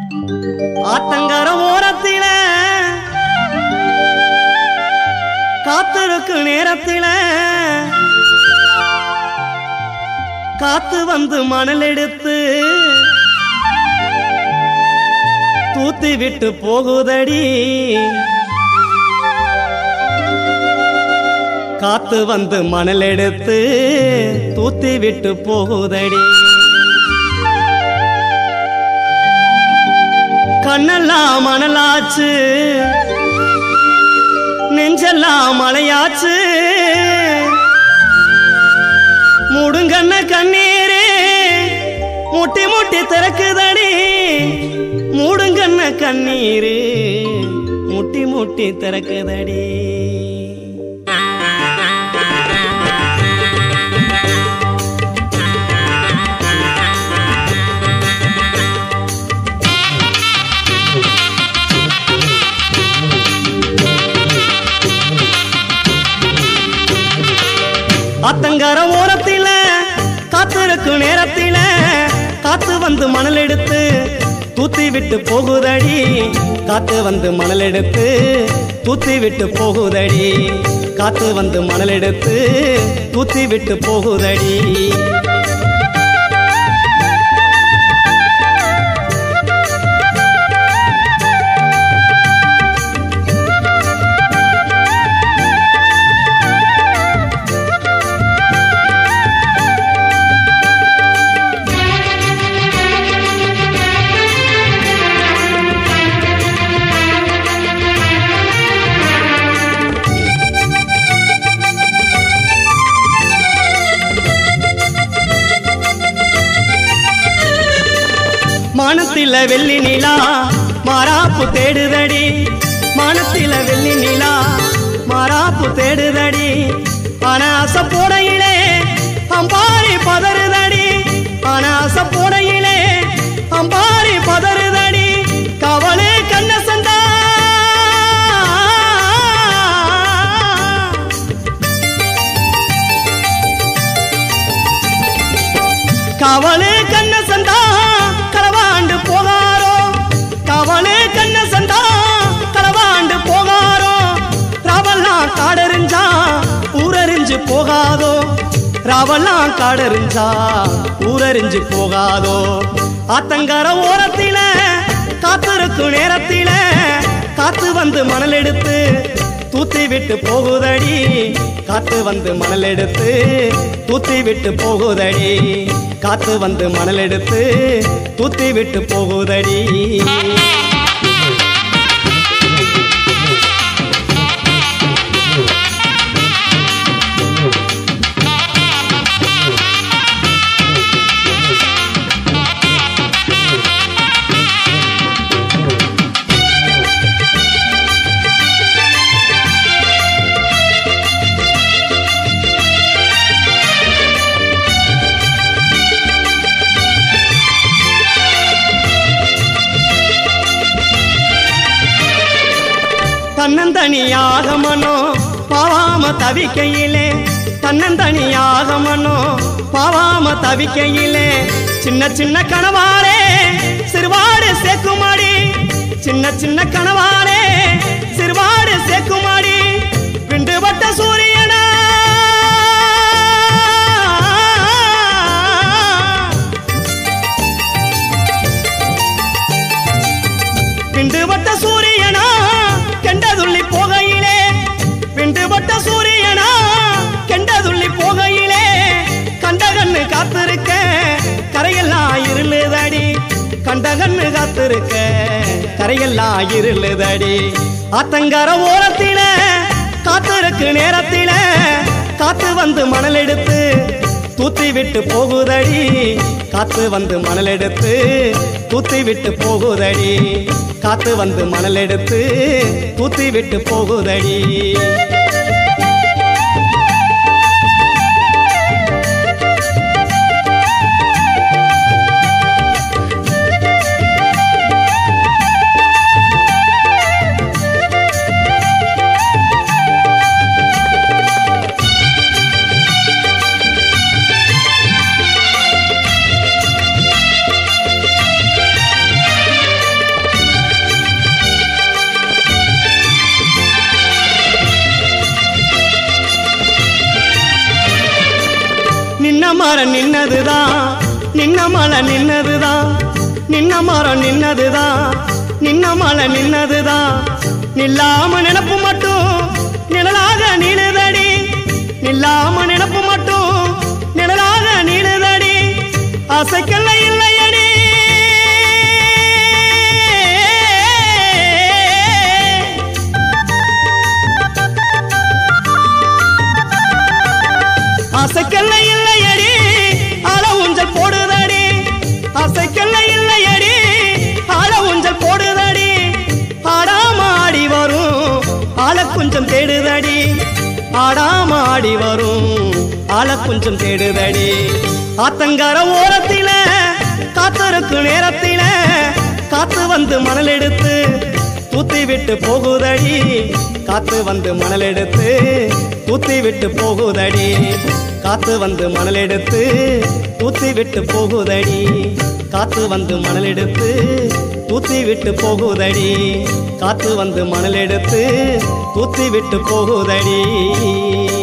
ஆத்தங்கர ஓரத்தில காத்திருக்கு நேரத்தில காத்து வந்து மணல் எடுத்து தூத்தி விட்டு போகுதடி காத்து வந்து மணல் எடுத்து தூத்தி விட்டு போகுதடி கண்ணெல்லாம் மணலாச்சு நெஞ்செல்லாம் மலையாச்சு முடுங்கண்ண கண்ணீரே முட்டி முட்டி திறக்குதடி மூடுங்கண்ண கண்ணீரே முட்டி முட்டி திறக்குதடி அத்தங்கர ஓரத்தில காத்திருக்கும் நேரத்தில காத்து வந்து மணல் எடுத்து தூத்தி விட்டு போகுதடி காத்து வந்து மணல் எடுத்து தூத்தி விட்டு போகுதடி காத்து வந்து மணல் எடுத்து தூத்தி விட்டு போகுதடி மானத்தில வெள்ளி நிலா மாறாப்பு தேடுதடி மானத்தில வெள்ளி நிலா மாறாப்பு தேடுதடி அனாச போடையிலே அம்பாரி பதறுதடி அனாச போடையிலே அம்பாரி பதறுதடி கவலை கண்ண சந்தா கவலை கண்ண சந்தா களவாண்டு போகாரோ கவலை கண்ண சந்தா களவாண்டு போகாரோ ராவெல்லாம் காடறிஞ்சா ஊரறிஞ்சு போகாதோ ராவெல்லாம் காடறிஞ்சா ஊரறிஞ்சு போகாதோ ஆத்தங்கர ஓரத்தில காத்திருக்கும் நேரத்தில காத்து வந்து மணல் எடுத்து தூத்தி விட்டு போகுதடி காத்து வந்து மணல் எடுத்து தூத்தி விட்டு போகுதடி காத்து வந்து மணல் எடுத்து தூத்தி விட்டு போகுதடி தன்னந்தனியாக மனோ பாவாம தவிக்கையிலே தன்னந்தனியாக மனோ பாவாம தவிக்கையிலே சின்ன சின்ன கனவாரே சிறுவாடு சேக்குமாடி சின்ன சின்ன கனவாரே சிறுவாடு சேக்குமாடி விண்டுபட்ட சூரியனா விண்டுபட்ட சூரியனா கெண்டதுள்ளி போகையிலே விண்டுபட்ட சூரியனா கெண்டதுள்ளி போகையிலே கண்ட கண்ணு காத்திருக்க கரையெல்லாம் இருளுதடி கண்ட கண்ணு காத்திருக்க கரையெல்லாம் இருளுதடி ஆத்தங்கர ஓரத்தில காத்திருக்கு நேரத்தில காத்து வந்து மணல் எடுத்து தூத்தி விட்டு போகுதடி காத்து வந்து மணல் எடுத்து தூத்தி விட்டு போகுதடி காத்து வந்து மணல் எடுத்து தூத்தி விட்டு போகுதடி மரம் நின்னதுதான் நின்ன மலை நின்னதுதான் நின்ன மரம் நின்னதுதான் நின்ன மலை நின்னதுதான் நில்லாம நினப்பு மட்டும் நிழலாக நீளுதடி நில்லாம நினப்பு மட்டும் நிழலாக நீளுதடி அசைக்கல்ல இல்லையடி அசைக்கல்ல இல்லையடி அல ஊஞ்சல் போடுதடி அசைக்கல்ல இல்லையடி அல ஊஞ்சல் போடுதடி ஆடாம ஆடி வரும் ஆள கொஞ்சம் தேடுதடி ஆடாம ஆடி வரும் ஆள கொஞ்சம் தேடுதடி ஆத்தங்கர ஓரத்தில காத்திருக்கு நேரத்தில காத்து வந்து மணல் எடுத்து தூத்தி விட்டு போகுதடி காத்து வந்து மணல் எடுத்து தூத்தி விட்டு போகுதடி காத்து வந்து மணல் எடுத்து தூத்தி விட்டு போகுதடி காத்து வந்து மணல் எடுத்து தூத்தி விட்டு போகுதடி காத்து வந்து மணல் எடுத்து தூத்தி விட்டு போகுதடி